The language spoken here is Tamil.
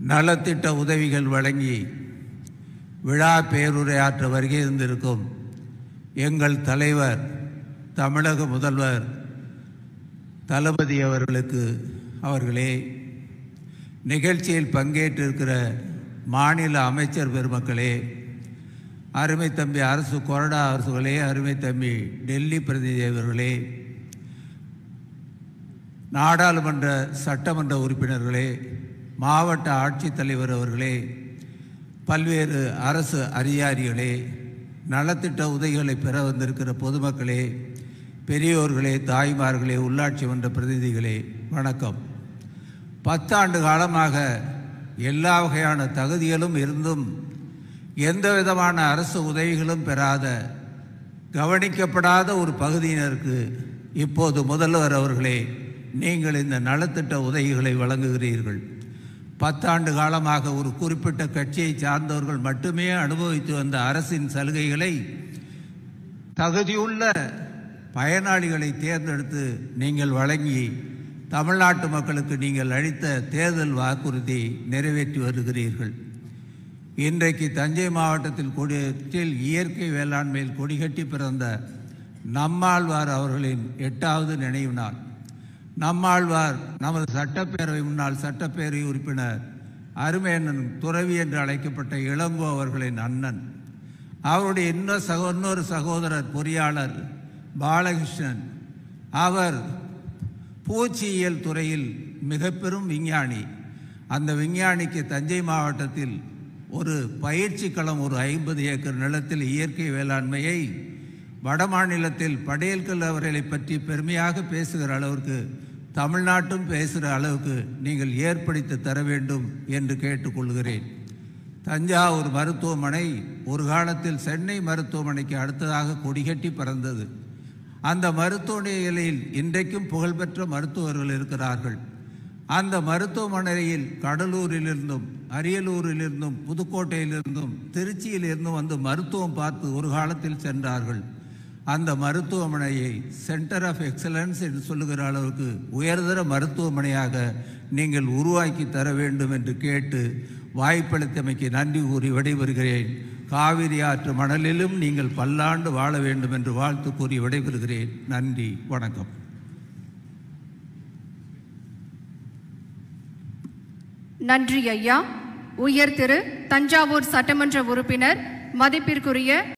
நலத்திட்ட உதவிகள் வழங்கி விழா பேருரையாற்ற வருகை இருந்திருக்கும் எங்கள் தலைவர் தமிழக முதல்வர் தளபதி அவர்களுக்கு அவர்களே நிகழ்ச்சியில் பங்கேற்றிருக்கிற மாநில அமைச்சர் பெருமக்களே அருமை தம்பி அரசு கொறடா அரசுகளே அருமை தம்பி டெல்லி பிரதிநிதி அவர்களே நாடாளுமன்ற சட்டமன்ற உறுப்பினர்களே மாவட்ட ஆட்சித்தலைவர் அவர்களே பல்வேறு அரசு அதிகாரிகளே நலத்திட்ட உதவிகளை பெற வந்திருக்கிற பொதுமக்களே பெரியோர்களே தாய்மார்களே உள்ளாட்சி மன்ற பிரதிநிதிகளே வணக்கம் பத்தாண்டு காலமாக எல்லா வகையான தகுதிகளும் இருந்தும் எந்த விதமான அரசு உதவிகளும் பெறாத கவனிக்கப்படாத ஒரு பகுதியினருக்கு இப்போது முதல்வர் அவர்களே நீங்கள் இந்த நலத்திட்ட உதவிகளை வழங்குகிறீர்கள் பத்தாண்டு காலமாக ஒரு குறிப்பிட்ட கட்சியை சார்ந்தவர்கள் மட்டுமே அனுபவித்து வந்த அரசின் சலுகைகளை தகுதியுள்ள பயனாளிகளை தேர்ந்தெடுத்து நீங்கள் வழங்கி தமிழ்நாட்டு மக்களுக்கு நீங்கள் அளித்த தேர்தல் வாக்குறுதி நிறைவேற்றி வருகிறீர்கள் இன்றைக்கு தஞ்சை மாவட்டத்தில் கொடியில் இயற்கை வேளாண்மையில் கொடிகட்டி பிறந்த நம்மாழ்வார் அவர்களின் எட்டாவது நினைவு நாள் நம்மாழ்வார் நமது சட்டப்பேரவை முன்னாள் சட்டப்பேரவை உறுப்பினர் அருமேனன் துறவி என்று அழைக்கப்பட்ட இளங்கோ அவர்களின் அண்ணன் அவருடைய இன்னொரு சகோ இன்னொரு சகோதரர் பொறியாளர் பாலகிருஷ்ணன் அவர் பூச்சியியல் துறையில் மிக பெரும் விஞ்ஞானி அந்த விஞ்ஞானிக்கு தஞ்சை மாவட்டத்தில் ஒரு பயிற்சி களம் ஒரு ஐம்பது ஏக்கர் நிலத்தில் இயற்கை வேளாண்மையை வடமாநிலத்தில் படையல்கள் அவர்களை பற்றி பெருமையாக பேசுகிற அளவிற்கு தமிழ்நாட்டும் பேசுகிற அளவுக்கு நீங்கள் ஏற்படுத்தி தர வேண்டும் என்று கேட்டுக்கொள்கிறேன் தஞ்சாவூர் மருத்துவமனை ஒரு காலத்தில் சென்னை மருத்துவமனைக்கு அடுத்ததாக கொடிகட்டி பறந்தது அந்த மருத்துவமனைகளில் இன்றைக்கும் புகழ்பெற்ற மருத்துவர்கள் இருக்கிறார்கள் அந்த மருத்துவமனையில் கடலூரிலிருந்தும் அரியலூரிலிருந்தும் புதுக்கோட்டையிலிருந்தும் திருச்சியிலிருந்தும் வந்து மருத்துவம் பார்த்து ஒரு காலத்தில் சென்றார்கள் அந்த மருத்துவமனையை சென்டர் ஆஃப் எக்ஸலன்ஸ் என்று சொல்லுகிற அளவுக்கு உயர்தர மருத்துவமனையாக நீங்கள் உருவாக்கி தர வேண்டும் என்று கேட்டு வாய்ப்பளித்தமைக்கு நன்றி கூறி விடைபெறுகிறேன் காவிரி ஆற்று மணலிலும் நீங்கள் பல்லாண்டு வாழ வேண்டும் என்று வாழ்த்து கூறி விடைபெறுகிறேன் நன்றி வணக்கம் நன்றி ஐயா உயர் திரு தஞ்சாவூர் சட்டமன்ற உறுப்பினர் மதிப்பிற்குரிய